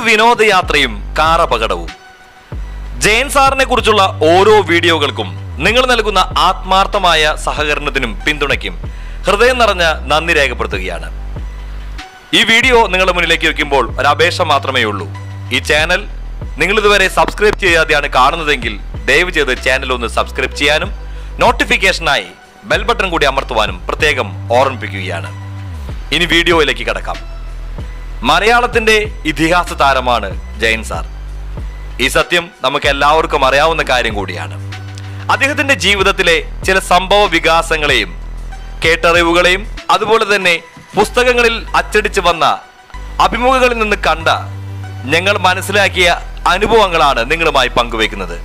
വിനോദയാത്രയും car അപകടവും ജയൻ സാറിനെ കുറിച്ചുള്ള ഓരോ വീഡിയോകൾക്കും നിങ്ങൾ നൽകുന്ന ആത്മാർത്ഥമായ സഹകരണത്തിനും പിന്തുണയ്ക്കും ഹൃദയം നിറഞ്ഞ നന്ദി രേഖപ്പെടുത്തുകയാണ് ഈ വീഡിയോ നിങ്ങളുടെ മുന്നിലേക്ക് വയ്ക്കുമ്പോൾ ഒരു അപേക്ഷ മാത്രമേ ഉള്ളൂ ഈ ചാനൽ നിങ്ങൾ ഇതുവരെ സബ്സ്ക്രൈബ് ചെയ്യാതെയാണ് കാണുന്നതെങ്കിൽ ദയവ് ചെയ്ത് ചാനൽ ഒന്ന് സബ്സ്ക്രൈബ് ചെയ്യാനും നോട്ടിഫിക്കേഷനായി ബെൽ ബട്ടൺ കൂടി അമർത്തുവാനും പ്രത്യേകം ഓർമ്മിപ്പിക്കുകയാണ് ഇനി വീഡിയോയിലേക്ക് കടക്കാം മലയാളത്തിന്റെ ഇതിഹാസ താരമാണ് ജയൻ സാർ ഈ സത്യം നമുക്ക് എല്ലാവർക്കും അറിയാവുന്ന കാര്യം കൂടിയാണ് അദ്ദേഹത്തിന്റെ ജീവിതത്തിലെ ചില സംഭവ വികാസങ്ങളെയും കേട്ടറിവുകളെയും അതുപോലെ തന്നെ പുസ്തകങ്ങളിൽ അച്ചടിച്ച് വന്ന അഭിമുഖങ്ങളിൽ നിന്ന് കണ്ട ഞങ്ങൾ മനസ്സിലാക്കിയ അനുഭവങ്ങളാണ് നിങ്ങളുമായി പങ്കുവെക്കുന്നത്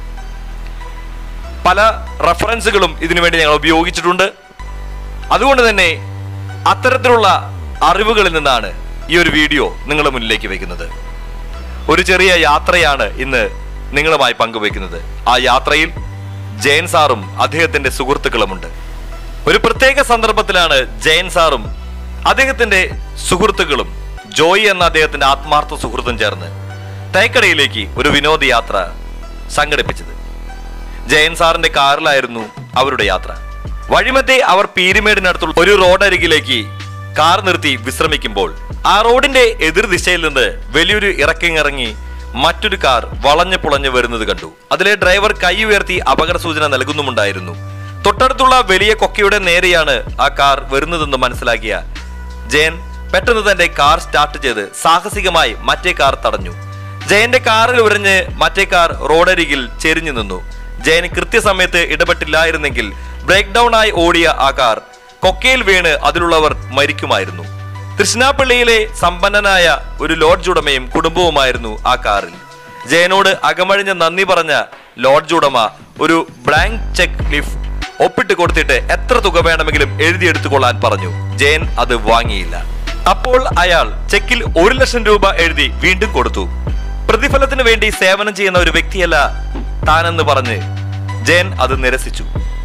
പല റെഫറൻസുകളും ഇതിനുവേണ്ടി ഞങ്ങൾ ഉപയോഗിച്ചിട്ടുണ്ട് അതുകൊണ്ട് തന്നെ അത്തരത്തിലുള്ള അറിവുകളിൽ നിന്നാണ് ഈ ഒരു വീഡിയോ നിങ്ങളുടെ മുന്നിലേക്ക് വെക്കുന്നത് ഒരു ചെറിയ യാത്രയാണ് ഇന്ന് നിങ്ങളുമായി പങ്കുവെക്കുന്നത് ആ യാത്രയിൽ ജയൻ സാറും അദ്ദേഹത്തിന്റെ സുഹൃത്തുക്കളുമുണ്ട് ഒരു പ്രത്യേക സന്ദർഭത്തിലാണ് ജയൻ സാറും അദ്ദേഹത്തിന്റെ സുഹൃത്തുക്കളും ജോയി എന്ന അദ്ദേഹത്തിന്റെ ആത്മാർത്ഥ സുഹൃത്തും ചേർന്ന് തേക്കടയിലേക്ക് ഒരു വിനോദയാത്ര സംഘടിപ്പിച്ചത് ജയൻ സാറിന്റെ കാറിലായിരുന്നു അവരുടെ യാത്ര വഴിമത്തെ അവർ പീരിമേടിനടുത്തുള്ള ഒരു റോഡരികിലേക്ക് കാർ നിർത്തി വിശ്രമിക്കുമ്പോൾ ആ റോഡിന്റെ എതിർ ദിശയിൽ നിന്ന് വലിയൊരു ഇറക്കിങ്ങിറങ്ങി മറ്റൊരു കാർ വളഞ്ഞു പുളഞ്ഞു വരുന്നത് കണ്ടു അതിലെ ഡ്രൈവർ കൈ ഉയർത്തി അപകട സൂചന നൽകുന്നുമുണ്ടായിരുന്നു തൊട്ടടുത്തുള്ള വലിയ കൊക്കയുടെ നേരെയാണ് ആ കാർ വരുന്നതെന്ന് മനസ്സിലാക്കിയ ജയൻ പെട്ടെന്ന് തന്റെ കാർ സ്റ്റാർട്ട് ചെയ്ത് സാഹസികമായി മറ്റേ കാർ തടഞ്ഞു ജയന്റെ കാറിൽ ഉരഞ്ഞ് മറ്റേ കാർ റോഡരികിൽ ചെരിഞ്ഞു നിന്നു ജയൻ കൃത്യസമയത്ത് ഇടപെട്ടില്ലായിരുന്നെങ്കിൽ ബ്രേക്ക് ഡൗൺ ആയി ഓടിയ ആ കാർ കൊക്കയിൽ വീണ് അതിലുള്ളവർ മരിക്കുമായിരുന്നു തൃശ്ശിനാപ്പള്ളിയിലെ സമ്പന്നനായ ഒരു ലോഡ്ജ് ഉടമയും കുടുംബവുമായിരുന്നു ആ കാറിൽ ജയനോട് അകമഴിഞ്ഞ നന്ദി പറഞ്ഞ ലോഡ്ജ് ഉടമ ഒരു ബ്ലാങ്ക് ചെക്ക് ലിഫ് ഒപ്പിട്ട് കൊടുത്തിട്ട് എത്ര തുക വേണമെങ്കിലും എഴുതിയെടുത്തുകൊള്ളാൻ പറഞ്ഞു ജയൻ അത് വാങ്ങിയില്ല അപ്പോൾ അയാൾ ചെക്കിൽ ഒരു ലക്ഷം രൂപ എഴുതി വീണ്ടും കൊടുത്തു പ്രതിഫലത്തിന് വേണ്ടി സേവനം ചെയ്യുന്ന ഒരു വ്യക്തിയല്ല താനെന്ന് പറഞ്ഞ് ജയൻ അത് നിരസിച്ചു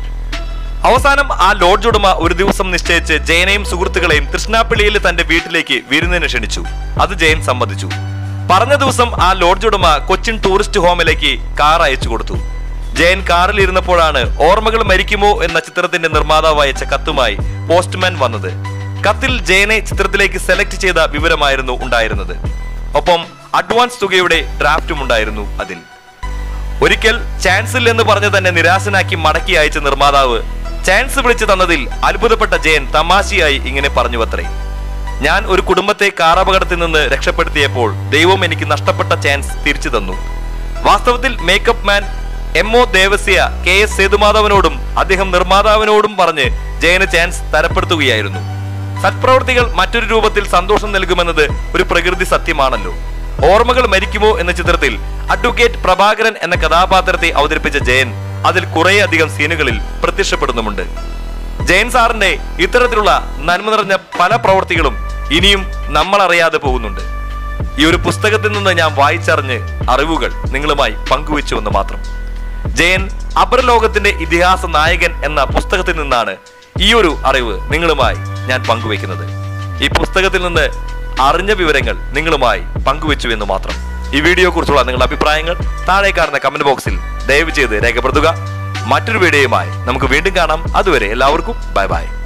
അവസാനം ആ ലോഡ്ജ് ഉടമ ഒരു ദിവസം നിശ്ചയിച്ച് ജയനെയും സുഹൃത്തുക്കളെയും തൃഷ്ണാപ്പള്ളിയിൽ തന്റെ വീട്ടിലേക്ക് വിരുന്നിന് ക്ഷണിച്ചു അത് ജയൻ സമ്മതിച്ചു പറഞ്ഞ ദിവസം ആ ലോഡ്ജ് ഉടമ കൊച്ചിൻ ടൂറിസ്റ്റ് ഹോമിലേക്ക് കാർ അയച്ചു കൊടുത്തു ജയൻ കാറിൽ ഇരുന്നപ്പോഴാണ് ഓർമ്മകൾ മരിക്കുമോ എന്ന ചിത്രത്തിന്റെ നിർമ്മാതാവ് അയച്ച കത്തുമായി പോസ്റ്റ്മാൻ വന്നത് കത്തിൽ ജയനെ ചിത്രത്തിലേക്ക് സെലക്ട് ചെയ്ത വിവരമായിരുന്നു ഉണ്ടായിരുന്നത് ഒപ്പം അഡ്വാൻസ് തുകയുടെ ഡ്രാഫ്റ്റും ഉണ്ടായിരുന്നു അതിൽ ഒരിക്കൽ ചാൻസിൽ എന്ന് പറഞ്ഞ് തന്നെ നിരാശനാക്കി മടക്കി അയച്ച നിർമ്മാതാവ് ചാൻസ് വിളിച്ചു തന്നതിൽ അത്ഭുതപ്പെട്ട ജയൻ തമാശയായി ഇങ്ങനെ പറഞ്ഞുവത്രേ ഞാൻ ഒരു കുടുംബത്തെ കാറപകടത്തിൽ നിന്ന് രക്ഷപ്പെടുത്തിയപ്പോൾ ദൈവം എനിക്ക് നഷ്ടപ്പെട്ട ചാൻസ് തിരിച്ചു തന്നു വാസ്തവത്തിൽ makeup man M O Devasya K S സേതുമാധവനോടും അദ്ദേഹം നിർമ്മാതാവിനോടും പറഞ്ഞ് ജയന് ചാൻസ് തരപ്പെടുത്തുകയായിരുന്നു സത്പ്രവൃത്തികൾ മറ്റൊരു രൂപത്തിൽ സന്തോഷം നൽകുമെന്നത് ഒരു പ്രകൃതി സത്യമാണല്ലോ ഓർമ്മകൾ മരിക്കുമോ എന്ന ചിത്രത്തിൽ അഡ്വക്കേറ്റ് പ്രഭാകരൻ എന്ന കഥാപാത്രത്തെ അവതരിപ്പിച്ച ജയൻ അതിൽ കുറേയധികം സീനുകളിൽ പ്രത്യക്ഷപ്പെടുന്നുമുണ്ട് ജയൻ സാറിന്റെ ഇത്തരത്തിലുള്ള നന്മ നിറഞ്ഞ പല പ്രവൃത്തികളും ഇനിയും നമ്മൾ അറിയാതെ പോകുന്നുണ്ട് ഈ ഒരു പുസ്തകത്തിൽ നിന്ന് ഞാൻ വായിച്ചറിഞ്ഞ് അറിവുകൾ നിങ്ങളുമായി പങ്കുവെച്ചു എന്ന് മാത്രം ജയൻ അപരലോകത്തിന്റെ ഇതിഹാസ നായകൻ എന്ന പുസ്തകത്തിൽ നിന്നാണ് ഈ ഒരു അറിവ് നിങ്ങളുമായി ഞാൻ പങ്കുവെക്കുന്നത് ഈ പുസ്തകത്തിൽ നിന്ന് അറിഞ്ഞ വിവരങ്ങൾ നിങ്ങളുമായി പങ്കുവെച്ചു എന്ന് മാത്രം ഈ വീഡിയോ കുറിച്ചുള്ള നിങ്ങളുടെ അഭിപ്രായങ്ങൾ താഴെ കാണുന്ന കമന്റ് ബോക്സിൽ ദയവ് ചെയ്ത് രേഖപ്പെടുത്തുക മറ്റൊരു വീഡിയോയുമായി നമുക്ക് വീണ്ടും കാണാം അതുവരെ എല്ലാവർക്കും ബൈ ബൈ